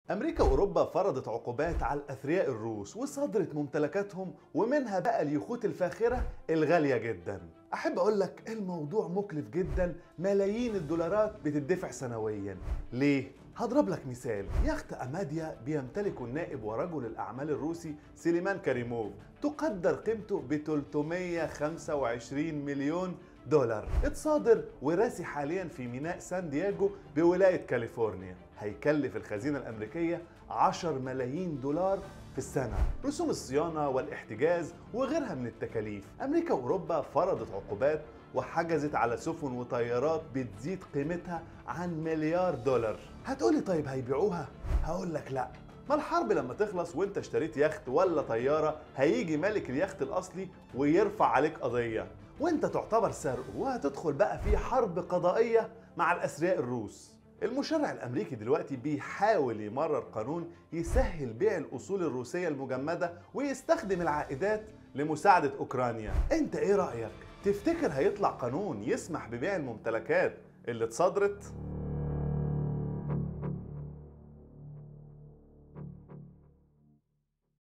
أمريكا وأوروبا فرضت عقوبات على الأثرياء الروس وصادرت ممتلكاتهم ومنها بقى اليخوت الفاخرة الغالية جدا أحب أقول لك الموضوع مكلف جدا ملايين الدولارات بتدفع سنويا ليه؟ هضرب لك مثال يخت أماديا بيمتلكه النائب ورجل الأعمال الروسي سليمان كريموف تقدر قيمته ب 325 مليون دولار اتصادر وراسي حاليا في ميناء سان دييغو بولاية كاليفورنيا هيكلف الخزينة الأمريكية 10 ملايين دولار في السنة رسوم الصيانة والاحتجاز وغيرها من التكاليف أمريكا وأوروبا فرضت عقوبات وحجزت على سفن وطيارات بتزيد قيمتها عن مليار دولار هتقولي طيب هيبيعوها هقول لك لا ما الحرب لما تخلص وانت اشتريت يخت ولا طيارة هيجي مالك اليخت الأصلي ويرفع عليك قضية وانت تعتبر سرقه وهتدخل بقى في حرب قضائية مع الأثرياء الروس المشرع الامريكي دلوقتي بيحاول يمرر قانون يسهل بيع الاصول الروسيه المجمده ويستخدم العائدات لمساعده اوكرانيا انت ايه رايك تفتكر هيطلع قانون يسمح ببيع الممتلكات اللي اتصدرت